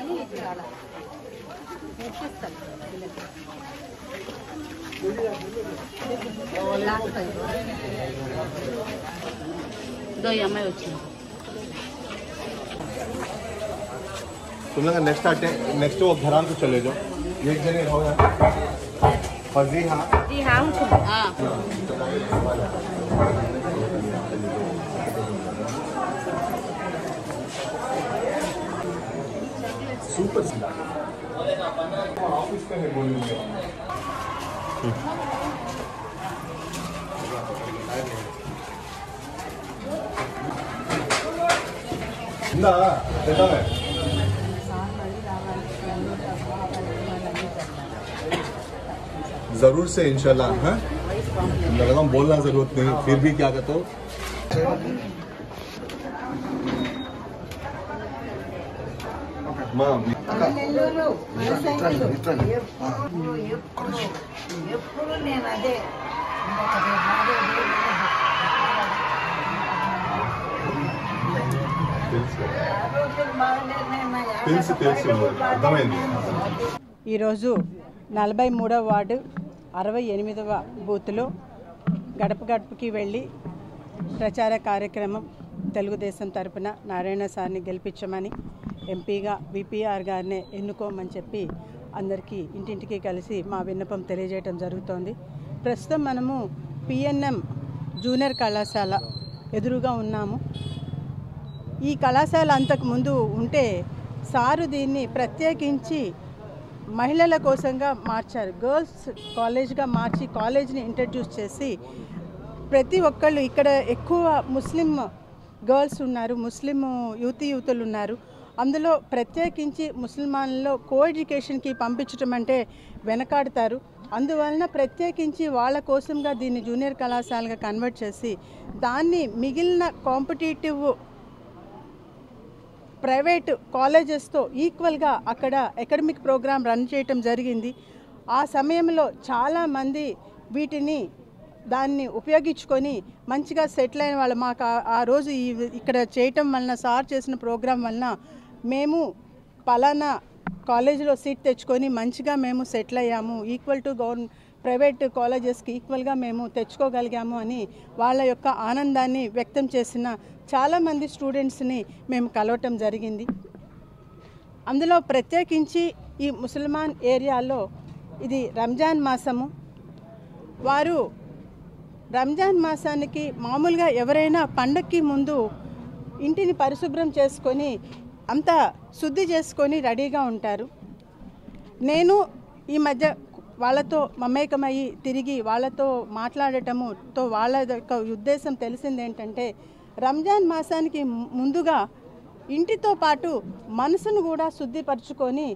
కానీ చాలా నేర్పిస్తాను వీళ్ళకి. Last time. ఇదో ఈ అమ్మాయి వచ్చింది तुम लोग नेक्स्ट आते नेक्स्ट वो घरान को चले जाओ एक जने रहो यार फजी हाँ ఈ హాంకు ఆ. सुपर ऑफिस में है बोलेंगे ఇందా పెట్టాలి जरूर से इंशाल्लाह हाँ लगा बोलना जरूरत नहीं फिर भी क्या कहते हो माँ నెల్లూరు సైకిల్ ఎప్పుడు ఎప్పుడు ఎప్పుడు నేను అదే తెలుసు తెలుసు అర్థమైంది ఈరోజు నలభై మూడవ వార్డు అరవై ఎనిమిదవ బూత్లో గడప గడపకి వెళ్ళి ప్రచార కార్యక్రమం తెలుగుదేశం తరపున నారాయణ సార్ని గెలిపించమని ఎంపీగా విపిఆర్ గారినే ఎన్నుకోమని చెప్పి అందరికీ ఇంటింటికి కలిసి మా విన్నపం తెలియజేయడం జరుగుతోంది ప్రస్తుతం మనము పిఎన్ఎం జూనియర్ కళాశాల ఎదురుగా ఉన్నాము ఈ కళాశాల అంతకు ముందు ఉంటే సారు దీన్ని ప్రత్యేకించి మహిళల కోసంగా మార్చారు గర్ల్స్ కాలేజ్గా మార్చి కాలేజ్ని ఇంట్రడ్యూస్ చేసి ప్రతి ఒక్కళ్ళు ఇక్కడ ఎక్కువ ముస్లిం గర్ల్స్ ఉన్నారు ముస్లిం యువతి యువతులు ఉన్నారు అందులో ప్రత్యేకించి ముస్లిమాన్లలో కో ఎడ్యుకేషన్కి పంపించడం అంటే వెనకాడతారు అందువలన ప్రత్యేకించి వాళ్ళ కోసంగా దీన్ని జూనియర్ కళాశాలగా కన్వర్ట్ చేసి దాన్ని మిగిలిన కాంపిటేటివ్ ప్రైవేట్ కాలేజెస్తో ఈక్వల్గా అక్కడ అకాడమిక్ ప్రోగ్రామ్ రన్ చేయటం జరిగింది ఆ సమయంలో చాలామంది వీటిని దాన్ని ఉపయోగించుకొని మంచిగా సెటిల్ అయిన వాళ్ళు మాకు ఆ- ఆ రోజు ఈ ఇక్కడ చేయటం వలన సార్ చేసిన ప్రోగ్రాం వలన మేము పలానా కాలేజీలో సీట్ తెచ్చుకొని మంచిగా మేము సెటిల్ అయ్యాము ఈక్వల్ టు గవర్న ప్రైవేట్ కాలేజెస్కి ఈక్వల్గా మేము తెచ్చుకోగలిగాము అని వాళ్ళ యొక్క ఆనందాన్ని వ్యక్తం చేసిన చాలామంది స్టూడెంట్స్ని మేము కలవటం జరిగింది అందులో ప్రత్యేకించి ఈ ముసల్మాన్ ఏరియాలో ఇది రంజాన్ మాసము వారు రంజాన్ మాసానికి మామూలుగా ఎవరైనా పండక్కి ముందు ఇంటిని పరిశుభ్రం చేసుకొని అంతా శుద్ధి చేసుకొని రెడీగా ఉంటారు నేను ఈ మధ్య వాళ్ళతో మమేకమయ్యి తిరిగి వాళ్ళతో మాట్లాడటము తో వాళ్ళ యొక్క ఉద్దేశం తెలిసింది ఏంటంటే రంజాన్ మాసానికి ము- ముందుగా ఇంటితో పాటు మనసును కూడా శుద్ధిపరచుకొని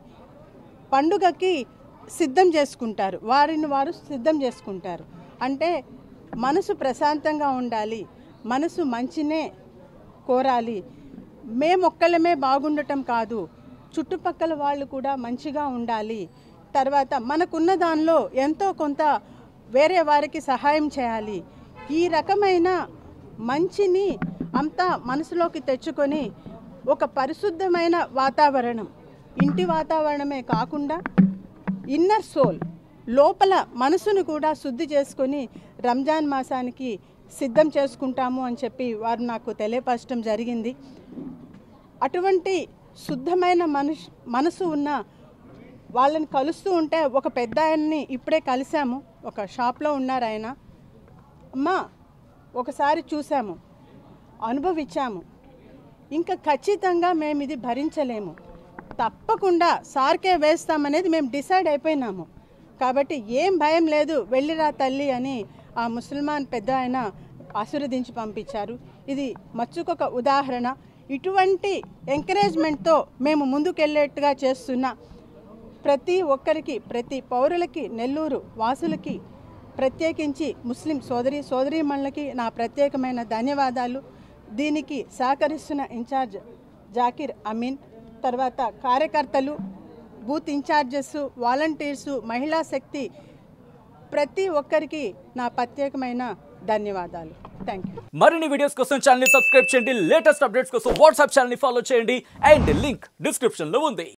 పండుగకి సిద్ధం చేసుకుంటారు వారిని వారు సిద్ధం చేసుకుంటారు అంటే మనసు ప్రశాంతంగా ఉండాలి మనసు మంచినే కోరాలి మేమొక్కళ్ళమే బాగుండటం కాదు చుట్టుపక్కల వాళ్ళు కూడా మంచిగా ఉండాలి తర్వాత మనకున్న దానిలో ఎంతో కొంత వేరే వారికి సహాయం చేయాలి ఈ రకమైన మంచిని అంతా మనసులోకి తెచ్చుకొని ఒక పరిశుద్ధమైన వాతావరణం ఇంటి వాతావరణమే కాకుండా ఇన్నర్ సోల్ లోపల మనసును కూడా శుద్ధి చేసుకొని రంజాన్ మాసానికి సిద్ధం చేసుకుంటాము అని చెప్పి వారు నాకు తెలియపరచడం జరిగింది అటువంటి శుద్ధమైన మనుష్ మనసు ఉన్న వాళ్ళని కలుస్తూ ఉంటే ఒక పెద్ద ఆయన్ని ఇప్పుడే కలిసాము ఒక షాప్లో ఉన్నారు ఆయన అమ్మా ఒకసారి చూసాము అనుభవించాము ఇంకా ఖచ్చితంగా మేము ఇది భరించలేము తప్పకుండా సార్కే వేస్తామనేది మేము డిసైడ్ అయిపోయినాము కాబట్టి ఏం భయం లేదు వెళ్ళిరా తల్లి అని ఆ ముసల్మాన్ పెద్ద ఆయన ఆశీర్వదించి పంపించారు ఇది మచ్చుకొక ఉదాహరణ ఇటువంటి ఎంకరేజ్మెంట్తో మేము ముందుకెళ్ళేట్టుగా చేస్తున్న ప్రతి ఒక్కరికి ప్రతి పౌరులకి నెల్లూరు వాసులకి ప్రత్యేకించి ముస్లిం సోదరి సోదరీమణులకి నా ప్రత్యేకమైన ధన్యవాదాలు దీనికి సహకరిస్తున్న ఇన్ఛార్జ్ జాకిర్ అమీన్ తర్వాత కార్యకర్తలు బూత్ ఇన్ఛార్జెస్ వాలంటీర్సు మహిళా శక్తి ప్రతి ఒక్కరికి నా ప్రత్యేకమైన ధన్యవాదాలు థ్యాంక్ యూ మరిన్ని వీడియోస్ కోసం ఛానల్ ని సబ్స్క్రైబ్ చేయండి లేటెస్ట్ అప్డేట్స్ కోసం వాట్సాప్ ఛానల్ ని ఫాలో చేయండి అండ్ లింక్ డిస్క్రిప్షన్ లో ఉంది